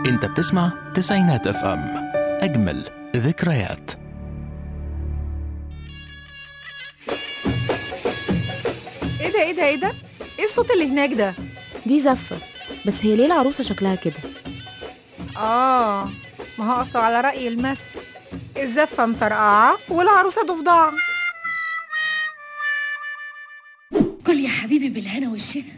انت بتسمع تسعينات اف ام اجمل ذكريات ايه ده ايه ده ايه ده ايه الصوت اللي هناك ده دي زفة بس هي ليه العروسة شكلها كده اه ما هو اصله على رأي المثل الزفة مطرقعة والعروسة ضفدعة كل يا حبيبي بالهنا والشفا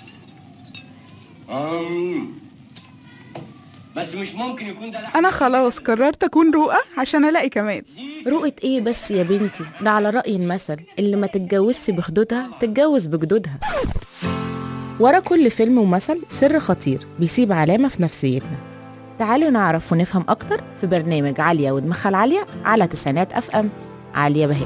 أم. بس مش ممكن يكون ده لحم أنا خلاص قررت أكون رؤى عشان ألاقي كمال رؤية ايه بس يا بنتي ده على رأي المثل اللي ما تتجوزش بخدودها تتجوز بجدودها ورا كل فيلم ومثل سر خطير بيسيب علامة في نفسيتنا تعالوا نعرف ونفهم أكتر في برنامج عالية ودماغها العالية على تسعينات أف أم عالية بهاء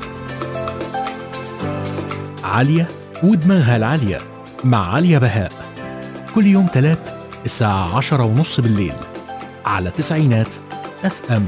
عالية ودماغها العالية مع عليا بهاء كل يوم تلات الساعة عشرة ونص بالليل على تسعينات اف ام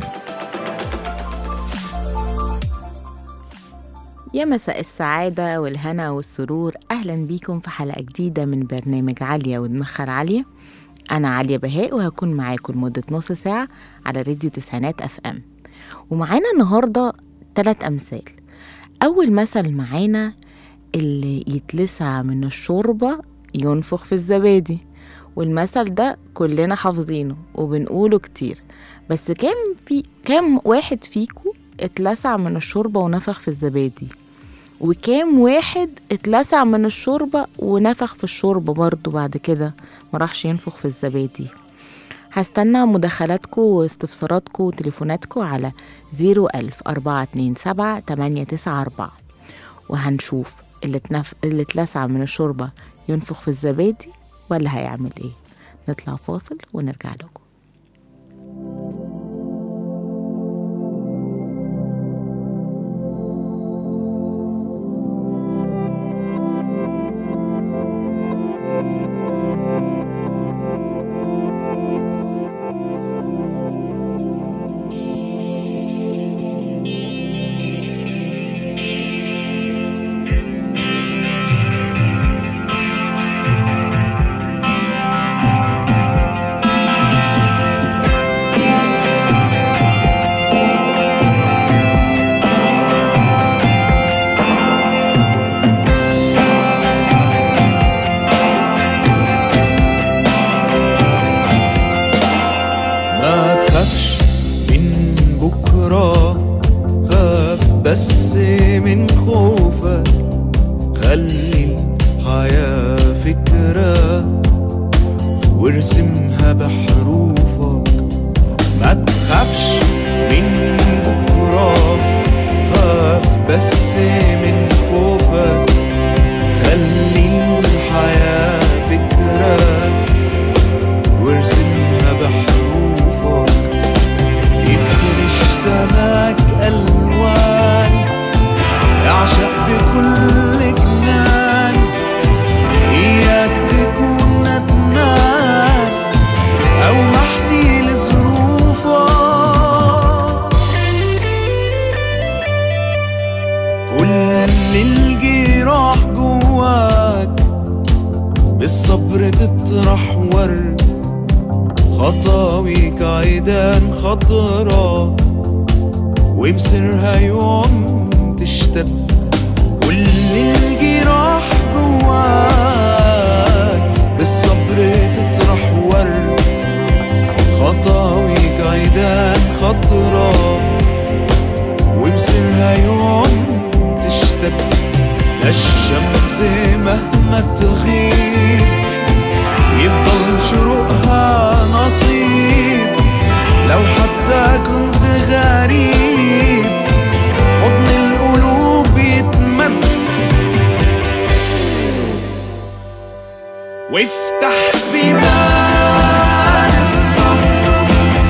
يا مساء السعادة والهنا والسرور أهلا بيكم في حلقة جديدة من برنامج عالية ودماغها العالية أنا عليا بهاء وهكون معاكم لمدة نص ساعة على راديو تسعينات أف أم ومعانا النهاردة تلات أمثال أول مثل معانا اللي يتلسع من الشوربة ينفخ في الزبادي والمثل ده كلنا حافظينه وبنقوله كتير بس كام في كام واحد فيكو اتلسع من الشوربة ونفخ في الزبادي وكام واحد اتلسع من الشوربة ونفخ في الشوربة برضو بعد كده مراحش ينفخ في الزبادي هستنى مداخلاتكم واستفساراتكم وتليفوناتكم على 01000 427 894 وهنشوف اللي, اتنف... اللي اتلسع من الشوربة ينفخ في الزبادي ولا هيعمل ايه نطلع فاصل ونرجع لكم ما تخافش من بكرة خاف بس من خوفك خلي الحياة فكرة وارسمها بحروفك ما تخافش من بكرة خاف بس من خوفك خلي الحياة فكرة وارسمها بحروفك يفرش سماك ألوان يعشق بكل جنان إياك تكون ندمان أو محني لظروفك كل الجراح جواك بالصبر تطرح ورد خطاويك عيدان خضرا ومصيرها يوم تشتد كل الجراح جواك بالصبر تطرح ورد خطاويك عيدان خضرا ومصيرها يوم تشتد ده الشمس مهما تغيب يفضل شروقها نصيب لو حتى كنت غريب حضن القلوب يتمد وافتح بيبان الصمت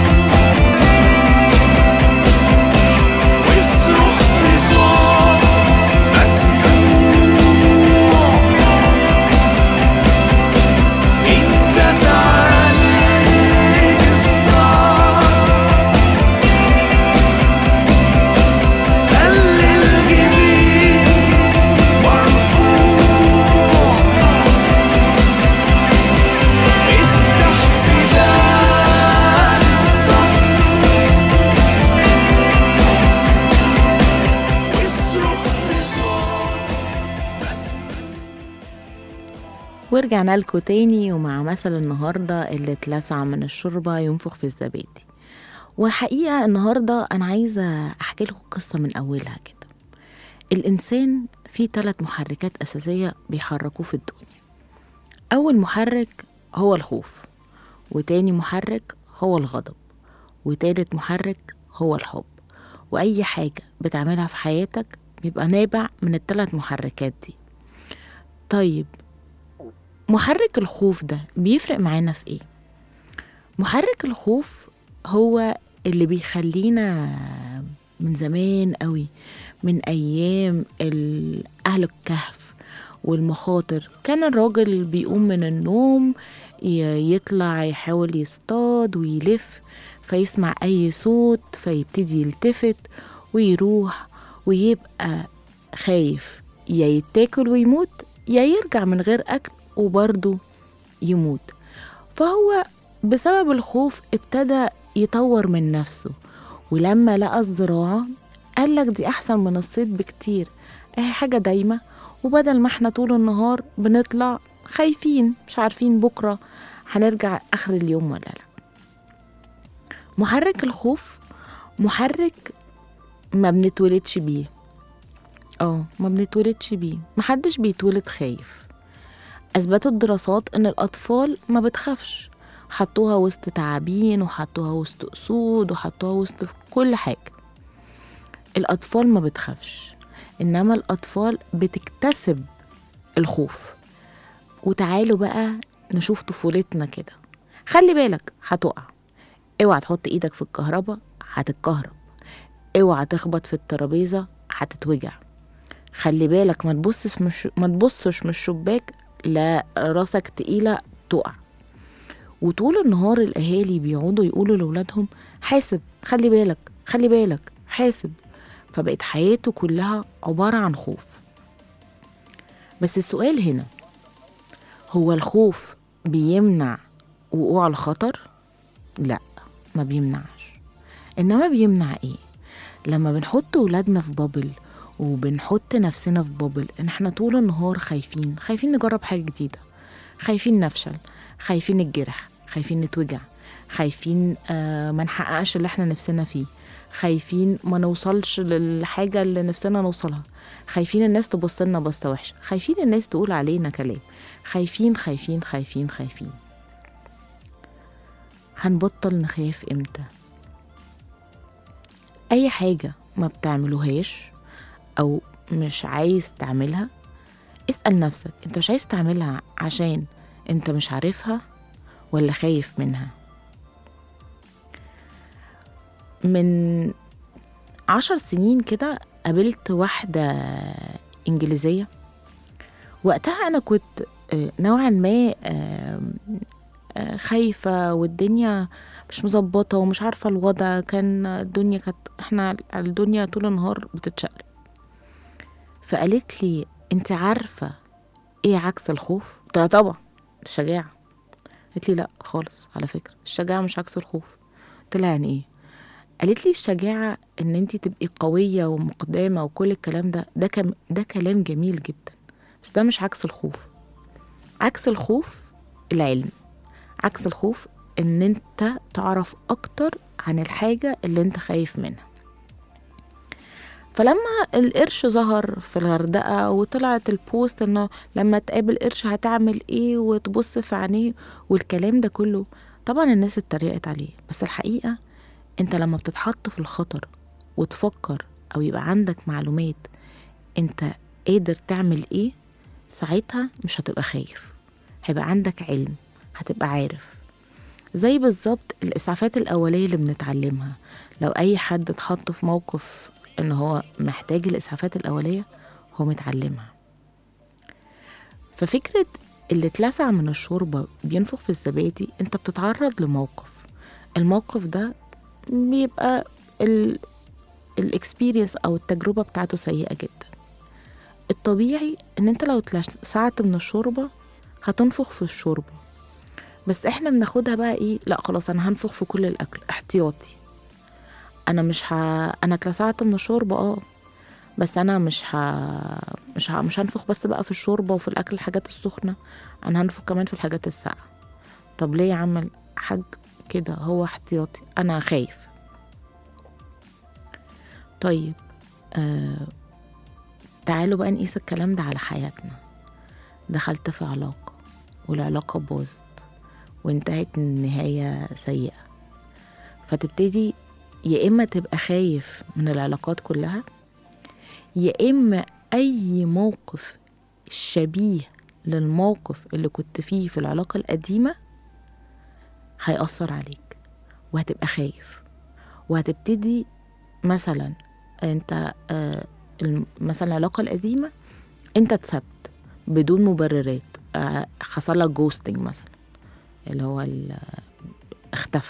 واصرخ بصوت مسموع إن زاد عليك الصعب خلي الجبين مرفوع ورجعنا لكم تاني ومع مثل النهاردة اللي اتلسع من الشوربة ينفخ في الزبادي وحقيقة النهاردة أنا عايزة أحكي لكم قصة من أولها كده الإنسان فيه ثلاث محركات أساسية بيحركوه في الدنيا أول محرك هو الخوف وتاني محرك هو الغضب وتالت محرك هو الحب وأي حاجة بتعملها في حياتك بيبقى نابع من الثلاث محركات دي طيب محرك الخوف ده بيفرق معانا في ايه محرك الخوف هو اللي بيخلينا من زمان قوي من ايام ال- اهل الكهف والمخاطر كان الراجل بيقوم من النوم ي- يطلع يحاول يصطاد ويلف فيسمع اي صوت فيبتدي يلتفت ويروح ويبقى خايف يا يتاكل ويموت يا يرجع من غير اكل وبرضه يموت فهو بسبب الخوف ابتدى يطور من نفسه ولما لقى الزراعة قال لك دي أحسن من الصيد بكتير اهي حاجة دايمة وبدل ما احنا طول النهار بنطلع خايفين مش عارفين بكرة هنرجع آخر اليوم ولا لا محرك الخوف محرك ما بنتولدش بيه اه ما بنتولدش بيه محدش بيتولد خايف أثبتت الدراسات إن الأطفال ما بتخافش حطوها وسط تعابين وحطوها وسط أسود وحطوها وسط في كل حاجة الأطفال ما بتخافش إنما الأطفال بتكتسب الخوف وتعالوا بقى نشوف طفولتنا كده خلي بالك هتقع اوعى تحط ايدك في الكهرباء هتتكهرب اوعى تخبط في الترابيزة هتتوجع خلي بالك ما تبصش مش ما تبصش من الشباك لا راسك تقيلة تقع وطول النهار الأهالي بيقعدوا يقولوا لأولادهم حاسب خلي بالك خلي بالك حاسب فبقت حياته كلها عبارة عن خوف بس السؤال هنا هو الخوف بيمنع وقوع الخطر؟ لا ما بيمنعش إنما بيمنع إيه؟ لما بنحط ولادنا في بابل وبنحط نفسنا في بابل ان احنا طول النهار خايفين خايفين نجرب حاجة جديدة خايفين نفشل خايفين نتجرح خايفين نتوجع خايفين آه ما نحققش اللي احنا نفسنا فيه خايفين ما نوصلش للحاجة اللي نفسنا نوصلها خايفين الناس تبص لنا بصة وحشة خايفين الناس تقول علينا كلام خايفين خايفين خايفين خايفين هنبطل نخاف امتى اي حاجة ما بتعملوهاش او مش عايز تعملها اسأل نفسك انت مش عايز تعملها عشان انت مش عارفها ولا خايف منها من عشر سنين كده قابلت واحدة إنجليزية وقتها أنا كنت آه، نوعا ما آه، آه، خايفة والدنيا مش مظبطة ومش عارفة الوضع كان الدنيا كانت احنا الدنيا طول النهار بتتشقلب فقالت لي انت عارفة ايه عكس الخوف قلت لها طبعا الشجاعة قالت لي لا خالص على فكرة الشجاعة مش عكس الخوف قلت لها يعني ايه قالت لي الشجاعة ان انت تبقي قوية ومقدامة وكل الكلام ده ده كم ده كلام جميل جدا بس ده مش عكس الخوف عكس الخوف العلم عكس الخوف ان انت تعرف اكتر عن الحاجة اللي انت خايف منها فلما القرش ظهر في الغردقة وطلعت البوست انه لما تقابل قرش هتعمل ايه وتبص في عينيه والكلام ده كله طبعا الناس اتريقت عليه بس الحقيقة انت لما بتتحط في الخطر وتفكر او يبقى عندك معلومات انت قادر تعمل ايه ساعتها مش هتبقى خايف هيبقى عندك علم هتبقى عارف زي بالظبط الإسعافات الأولية اللي بنتعلمها لو أي حد اتحط في موقف إن هو محتاج الإسعافات الأولية هو متعلمها ففكرة اللي اتلسع من الشوربة بينفخ في الزبادي انت بتتعرض لموقف الموقف ده بيبقى ال الاكسبيرينس او التجربة بتاعته سيئة جدا الطبيعي ان انت لو اتلسعت من الشوربة هتنفخ في الشوربة بس احنا بناخدها بقى ايه لا خلاص انا هنفخ في كل الاكل احتياطي انا مش ه... انا اتلسعت من الشوربة اه بس انا مش ه... مش ه... مش هنفخ بس بقى في الشوربه وفي الاكل الحاجات السخنه انا هنفخ كمان في الحاجات الساقعه طب ليه يا عم الحاج كده هو احتياطي انا خايف طيب آه... تعالوا بقى نقيس الكلام ده على حياتنا دخلت في علاقه والعلاقه باظت وانتهت نهايه سيئه فتبتدي يا اما تبقى خايف من العلاقات كلها يا اما اي موقف شبيه للموقف اللي كنت فيه في العلاقه القديمه هيأثر عليك وهتبقى خايف وهتبتدي مثلا انت آه، الم- مثلا العلاقه القديمه انت اتسبت بدون مبررات آه، حصل لك جوستنج مثلا اللي هو ال- اختفى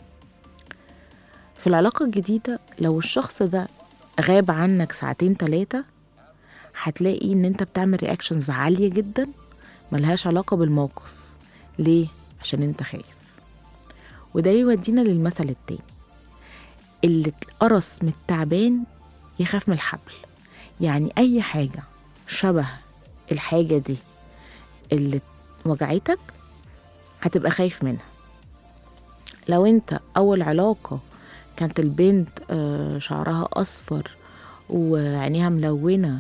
في العلاقة الجديدة لو الشخص ده غاب عنك ساعتين تلاتة هتلاقي ان انت بتعمل رياكشنز عالية جدا ملهاش علاقة بالموقف ليه؟ عشان انت خايف وده يودينا للمثل التاني اللي اتقرص من التعبان يخاف من الحبل يعني اي حاجة شبه الحاجة دي اللي وجعتك هتبقى خايف منها لو انت اول علاقة كانت البنت آه، شعرها اصفر وعينيها ملونة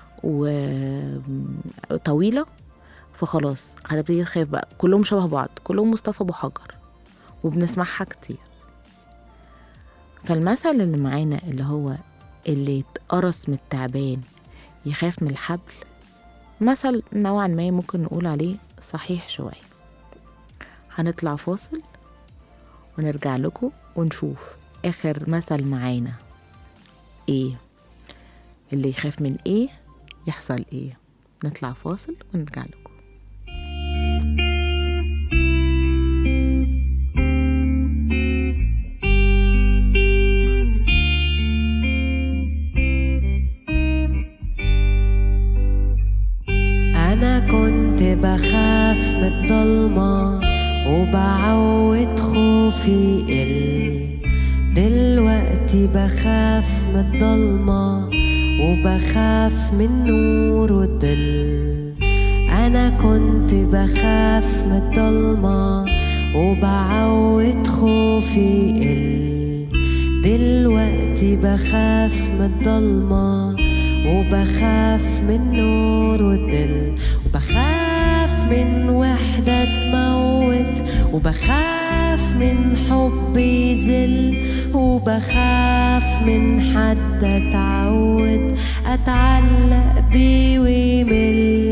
وطويلة فخلاص هتبتدي تخاف بقى كلهم شبه بعض كلهم مصطفى ابو حجر وبنسمعها كتير فالمثل اللي معانا اللي هو اللي اتقرص من التعبان يخاف من الحبل مثل نوعا ما ممكن نقول عليه صحيح شوية هنطلع فاصل ونرجع لكم ونشوف آخر مثل معانا إيه اللي يخاف من إيه يحصل إيه نطلع فاصل ونرجع لكم أنا كنت بخاف من الضلمة وبعود خوفي قل دلوقتي بخاف من الضلمة وبخاف من نور وضل أنا كنت بخاف من الضلمة وبعود خوفي قل دلوقتي بخاف من الضلمة وبخاف من نور وضل وبخاف من وحدة تموت وبخاف من حب يزل وبخاف من حد اتعود اتعلق بيه ويمل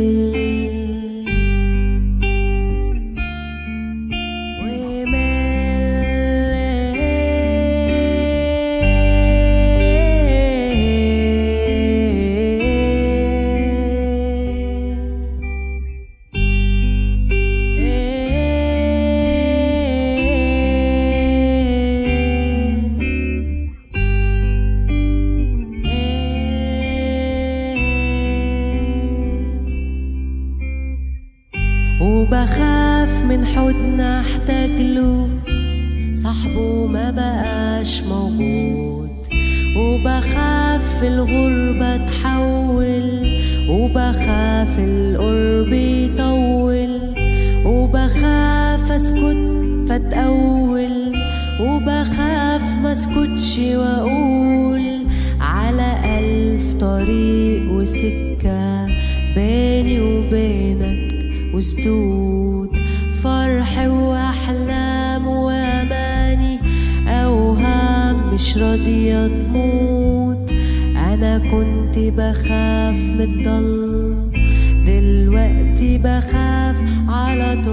وبخاف من حضن احتاج له صاحبه ما بقاش موجود وبخاف في الغربة تحول وبخاف القرب يطول وبخاف اسكت فتأول وبخاف ما اسكتش واقول على ألف طريق وسكة بيني وبينك وسدود فرح وأحلام وأماني أوهام مش راضية تموت أنا كنت بخاف من الضلم دلوقتي بخاف على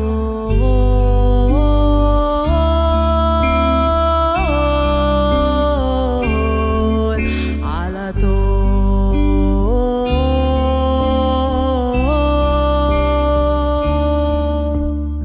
طول على طول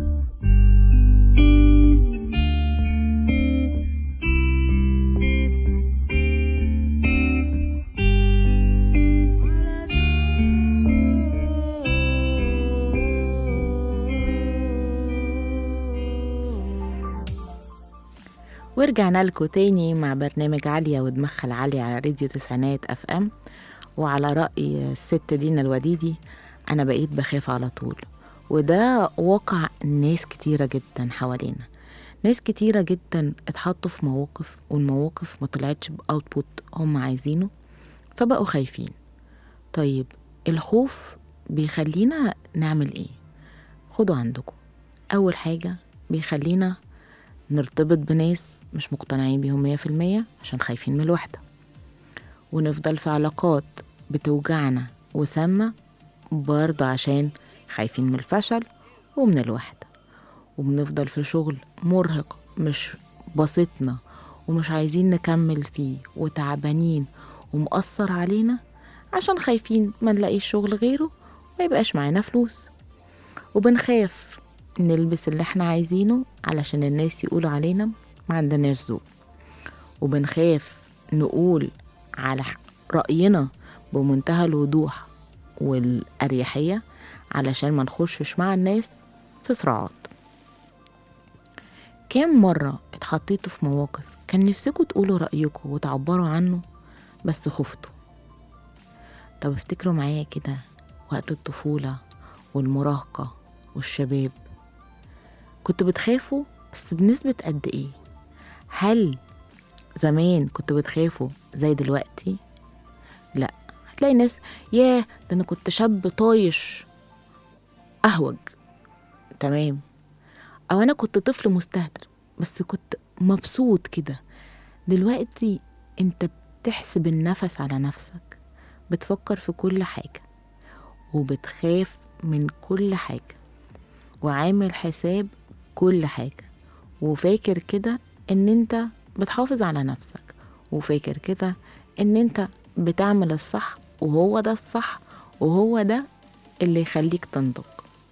ورجعنا لكم تاني مع برنامج عالية ودماغها العالية على راديو تسعينات اف ام وعلى رأي الست دينا الوديدي أنا بقيت بخاف على طول وده واقع ناس كتيرة جدا حوالينا ناس كتيرة جدا اتحطوا في مواقف والمواقف ما طلعتش بأوتبوت هم عايزينه فبقوا خايفين طيب الخوف بيخلينا نعمل ايه خدوا عندكم أول حاجة بيخلينا نرتبط بناس مش مقتنعين بيهم مية في المية عشان خايفين من الوحدة ونفضل في علاقات بتوجعنا وسامة برضه عشان خايفين من الفشل ومن الوحدة وبنفضل في شغل مرهق مش بسيطنا ومش عايزين نكمل فيه وتعبانين ومأثر علينا عشان خايفين ما نلاقيش شغل غيره ما يبقاش معانا فلوس وبنخاف نلبس اللي احنا عايزينه علشان الناس يقولوا علينا ما عندناش ذوق وبنخاف نقول على ح- رأينا بمنتهى الوضوح والأريحية علشان ما نخشش مع الناس في صراعات كام مرة اتحطيتوا في مواقف كان نفسكوا تقولوا رأيكم وتعبروا عنه بس خفتوا طب افتكروا معايا كده وقت الطفولة والمراهقة والشباب كنتوا بتخافوا بس بنسبة قد ايه هل زمان كنتوا بتخافوا زي دلوقتي لا هتلاقي ناس ياه ده انا كنت شاب طايش اهوج تمام او انا كنت طفل مستهتر بس كنت مبسوط كده دلوقتي انت بتحسب النفس على نفسك بتفكر في كل حاجة وبتخاف من كل حاجة وعامل حساب كل حاجة وفاكر كده ان انت بتحافظ على نفسك وفاكر كده ان انت بتعمل الصح وهو ده الصح وهو ده اللي يخليك تنضج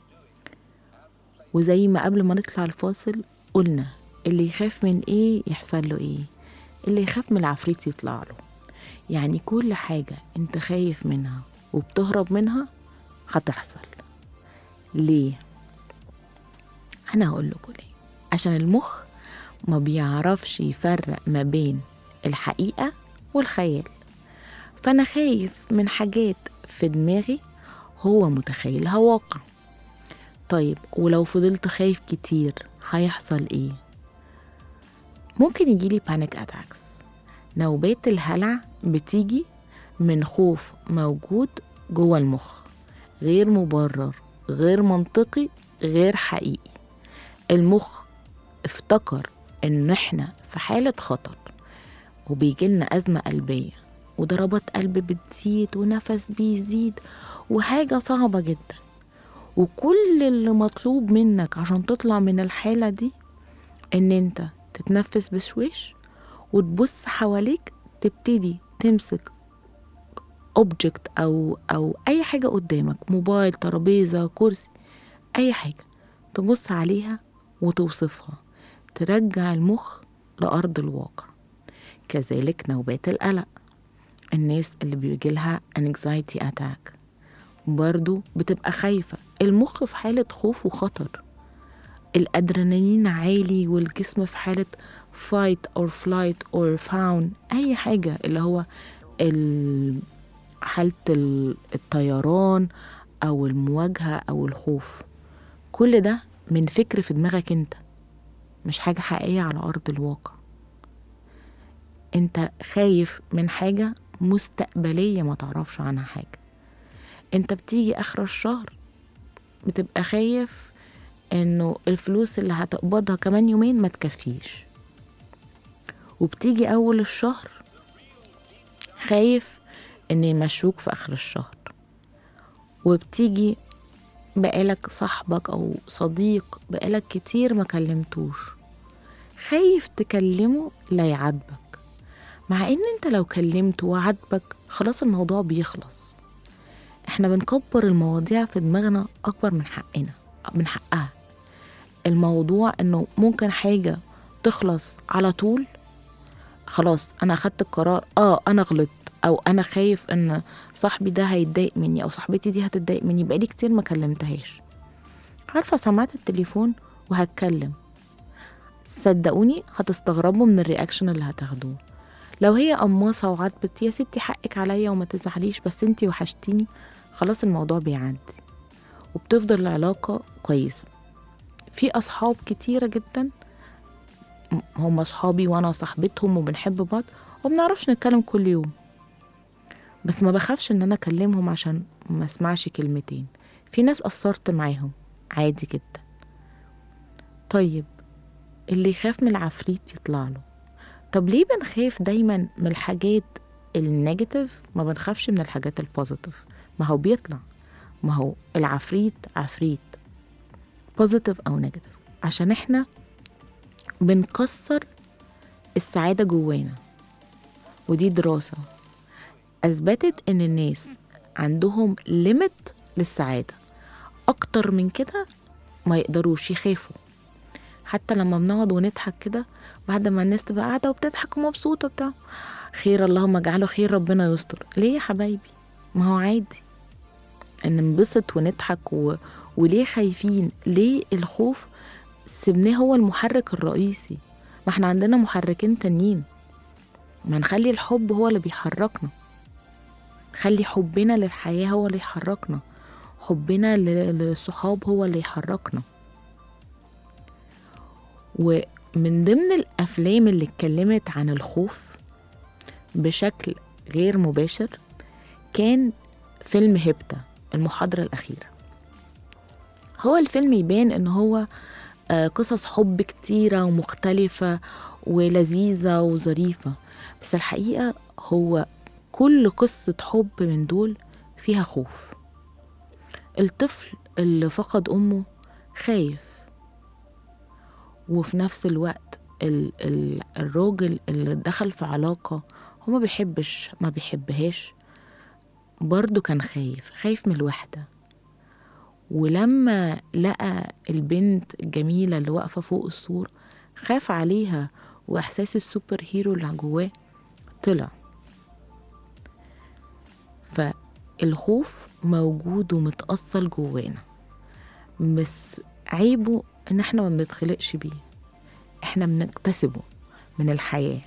وزي ما قبل ما نطلع الفاصل قلنا اللي يخاف من ايه يحصل له ايه اللي يخاف من العفريت يطلع له يعني كل حاجة انت خايف منها وبتهرب منها هتحصل ليه انا هقول لكم ليه عشان المخ ما بيعرفش يفرق ما بين الحقيقة والخيال فأنا خايف من حاجات في دماغي هو متخيلها واقع طيب ولو فضلت خايف كتير هيحصل ايه ممكن يجيلي بانيك اتاكس نوبات الهلع بتيجي من خوف موجود جوه المخ غير مبرر غير منطقي غير حقيقي المخ افتكر ان احنا في حالة خطر وبيجيلنا أزمة قلبية وضربات قلب بتزيد ونفس بيزيد وحاجة صعبة جدا وكل اللي مطلوب منك عشان تطلع من الحالة دي ان انت تتنفس بشويش وتبص حواليك تبتدي تمسك اوبجكت او او اي حاجه قدامك موبايل ترابيزه كرسي اي حاجه تبص عليها وتوصفها ترجع المخ لارض الواقع كذلك نوبات القلق الناس اللي بيجيلها anxiety attack برضو بتبقى خايفة المخ في حالة خوف وخطر الأدرينالين عالي والجسم في حالة fight or flight or fawn أي حاجة اللي هو ال- حالة ال- الطيران أو المواجهة أو الخوف كل ده من فكر في دماغك انت مش حاجة حقيقية على أرض الواقع انت خايف من حاجة مستقبلية ما تعرفش عنها حاجة انت بتيجي آخر الشهر بتبقى خايف انه الفلوس اللي هتقبضها كمان يومين ما تكفيش وبتيجي أول الشهر خايف ان يمشوك في آخر الشهر وبتيجي بقالك صاحبك أو صديق بقالك كتير ما كلمتوش خايف تكلمه لا يعاتبك مع ان انت لو كلمته وعاتبك خلاص الموضوع بيخلص احنا بنكبر المواضيع في دماغنا اكبر من حقنا من حقها الموضوع انه ممكن حاجة تخلص على طول خلاص انا اخدت القرار اه انا غلطت او انا خايف ان صاحبي ده هيتضايق مني او صاحبتي دي هتتضايق مني بقالي كتير ما كلمتهاش عارفه سمعت التليفون وهتكلم صدقوني هتستغربوا من الرياكشن اللي هتاخدوه لو هي قماصة وعاتبت يا ستي حقك عليا وما تزعليش بس انتي وحشتيني خلاص الموضوع بيعدي وبتفضل العلاقة كويسة في أصحاب كتيرة جدا م- هم أصحابي وأنا صاحبتهم وبنحب بعض ومنعرفش نتكلم كل يوم بس ما بخافش ان انا اكلمهم عشان ما اسمعش كلمتين في ناس قصرت معاهم عادي جدا طيب اللي يخاف من العفريت يطلع له طب ليه بنخاف دايما من الحاجات النيجاتيف ما بنخافش من الحاجات البوزيتيف ما هو بيطلع ما هو العفريت عفريت بوزيتيف او نيجاتيف عشان احنا بنكسر السعادة جوانا ودي دراسة أثبتت إن الناس عندهم ليميت للسعادة أكتر من كده ما يقدروش يخافوا حتى لما بنقعد ونضحك كده بعد ما الناس تبقى قاعدة وبتضحك ومبسوطة بتاع خير اللهم اجعله خير ربنا يستر ليه يا حبايبي ما هو عادي ان ننبسط ونضحك و... وليه خايفين ليه الخوف سيبناه هو المحرك الرئيسي ما احنا عندنا محركين تانيين ما نخلي الحب هو اللي بيحركنا خلي حبنا للحياة هو اللي يحركنا حبنا ل- للصحاب هو اللي يحركنا ومن ضمن الأفلام اللي اتكلمت عن الخوف بشكل غير مباشر كان فيلم هبتة المحاضرة الأخيرة هو الفيلم يبان إن هو آه، قصص حب كتيرة ومختلفة ولذيذة وظريفة بس الحقيقة هو كل قصة حب من دول فيها خوف الطفل اللي فقد أمه خايف وفي نفس الوقت ال ال الراجل اللي دخل في علاقة هو ما بيحبش ما بيحبهاش برضه كان خايف خايف من الوحدة ولما لقى البنت الجميلة اللي واقفة فوق السور خاف عليها وإحساس السوبر هيرو اللي جواه طلع فالخوف موجود ومتأصل جوانا بس عيبه ان احنا ما بنتخلقش بيه احنا بنكتسبه من الحياة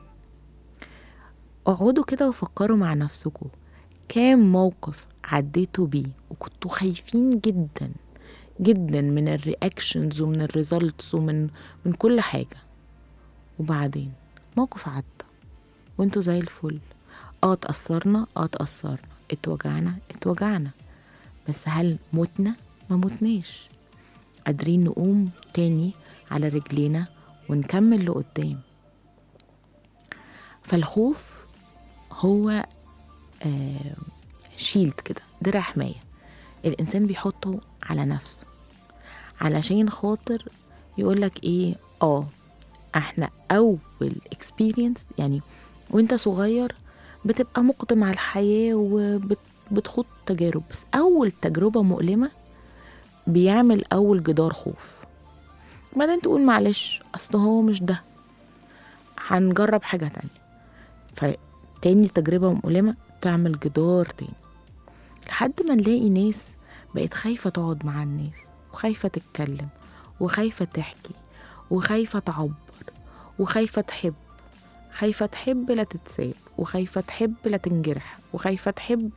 اقعدوا كده وفكروا مع نفسكم كام موقف عديتوا بيه وكنتوا خايفين جدا جدا من الرياكشنز ومن الريزلتس ومن من كل حاجة وبعدين موقف عدى وانتوا زي الفل اه اتأثرنا اه اتأثرنا اتوجعنا اتوجعنا بس هل متنا ما متناش قادرين نقوم تاني على رجلينا ونكمل لقدام فالخوف هو آه شيلد كده درع حماية الإنسان بيحطه على نفسه علشان خاطر يقولك إيه آه احنا أول اكسبيرينس يعني وانت صغير بتبقى مقدم على الحياة وبتخوض تجارب بس أول تجربة مؤلمة بيعمل أول جدار خوف بعدين تقول معلش أصل هو مش ده هنجرب حاجة تانية فتاني تجربة مؤلمة تعمل جدار تاني لحد ما نلاقي ناس بقت خايفة تقعد مع الناس وخايفة تتكلم وخايفة تحكي وخايفة تعبر وخايفة تحب خايفة تحب لا تتساب وخايفة تحب لا تنجرح وخايفة تحب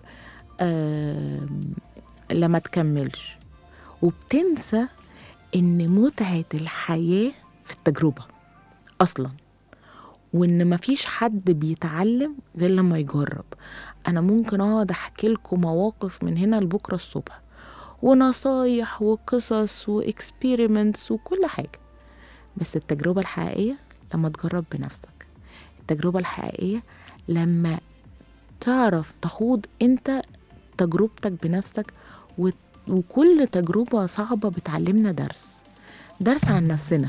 آم، لا ما تكملش وبتنسى ان متعة الحياة في التجربة اصلا وان مفيش حد بيتعلم غير لما يجرب انا ممكن اقعد احكي لكم مواقف من هنا لبكره الصبح ونصايح وقصص واكسبيرمنتس وكل حاجه بس التجربه الحقيقيه لما تجرب بنفسك التجربه الحقيقيه لما تعرف تخوض انت تجربتك بنفسك و... وكل تجربه صعبه بتعلمنا درس درس عن نفسنا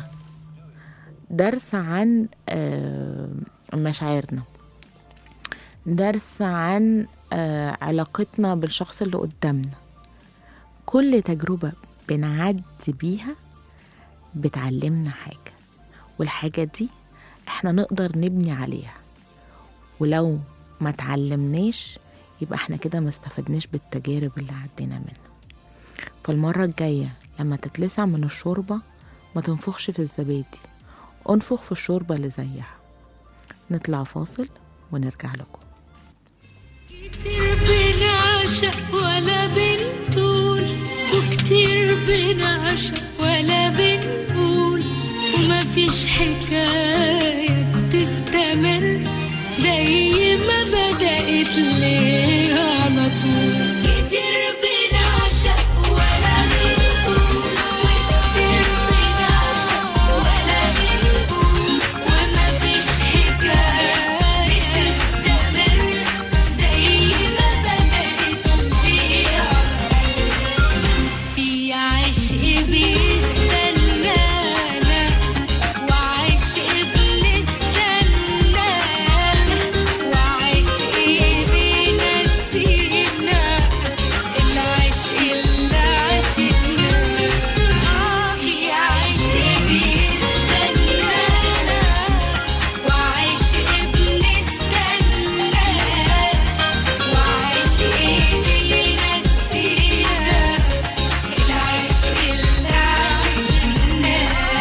درس عن آه، مشاعرنا درس عن آه، علاقتنا بالشخص اللي قدامنا كل تجربة بنعدي بيها بتعلمنا حاجة والحاجة دي احنا نقدر نبني عليها ولو ما تعلمناش يبقى احنا كده ما استفدناش بالتجارب اللي عدينا منها فالمرة الجاية لما تتلسع من الشوربة ما تنفخش في الزبادي انفخ في الشوربة اللي زيها نطلع فاصل ونرجع لكم كتير بنعشق ولا بنطول وكتير بنعشق ولا بنقول ومفيش حكاية بتستمر زي ما بدأت ليه على طول كتير بنعشق ولا بنقول وكتير بنعشق ولا بنقول ومفيش حكاية بتستمر زي ما بدأت ليه على طول في عشق بيستنانا وعشق بنستنانا وعشق بينسينا العشق اللي عشقنا في عشق بيستنانا وعشق بنستنانا وعشق بينسينا العشق اللي عشقناه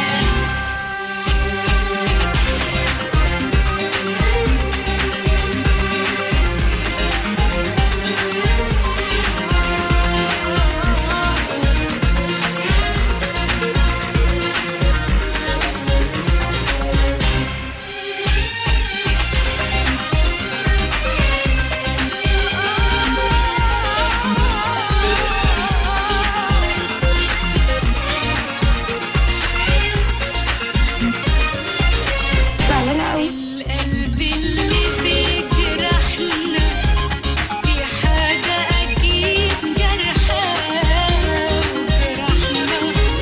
القلب اللي فيك رحنا في حاجة أكيد جرحاه وجرحنا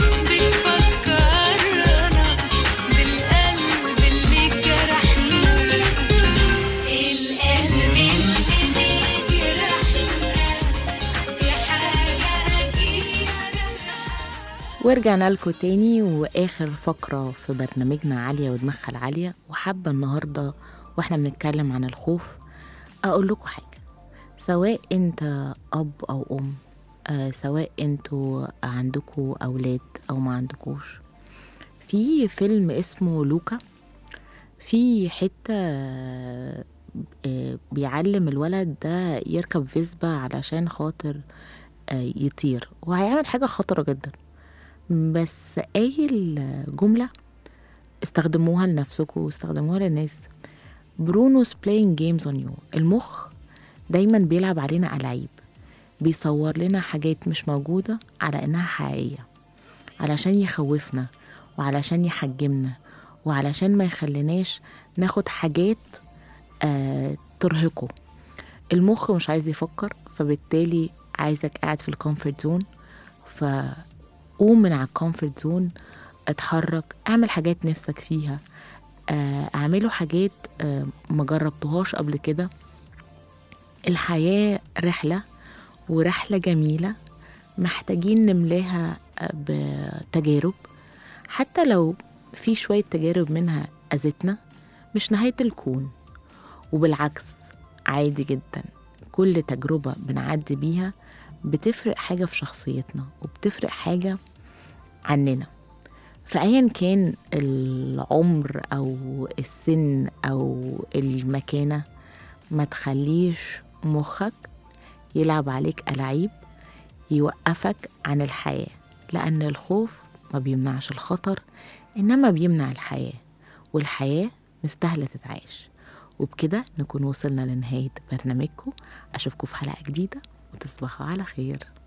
بتفكرنا بالقلب اللي جرحنا القلب اللي فيك رحنا في حاجة أكيد جرحاه ورجعنا لكم تاني واخر فقره في برنامجنا عاليه ودماغها العاليه وحابه النهارده واحنا بنتكلم عن الخوف اقول لكم حاجه سواء انت اب او ام آه سواء انتوا عندكوا اولاد او ما عندكوش في فيلم اسمه لوكا في حته آه، بيعلم الولد ده يركب فيسبا علشان خاطر آه، يطير وهيعمل حاجه خطره جدا بس قايل جملة استخدموها لنفسكم واستخدموها للناس برونو's playing games on you المخ دايما بيلعب علينا ألعاب بيصور لنا حاجات مش موجودة على إنها حقيقية علشان يخوفنا وعلشان يحجمنا وعلشان ما يخليناش ناخد حاجات آه ترهقه المخ مش عايز يفكر فبالتالي عايزك قاعد في الكومفورت زون فقوم من على الكومفورت زون اتحرك اعمل حاجات نفسك فيها آه، اعملوا حاجات آه، ما جربتوهاش قبل كده الحياة رحلة ورحلة جميلة محتاجين نملاها آه، بتجارب حتى لو في شوية تجارب منها أذتنا مش نهاية الكون وبالعكس عادي جدا كل تجربة بنعدي بيها بتفرق حاجة في شخصيتنا وبتفرق حاجة عننا فأيا كان العمر أو السن أو المكانة ما تخليش مخك يلعب عليك ألعاب يوقفك عن الحياة لأن الخوف ما بيمنعش الخطر إنما بيمنع الحياة والحياة مستاهلة تتعاش وبكده نكون وصلنا لنهاية برنامجكم أشوفكم في حلقة جديدة وتصبحوا على خير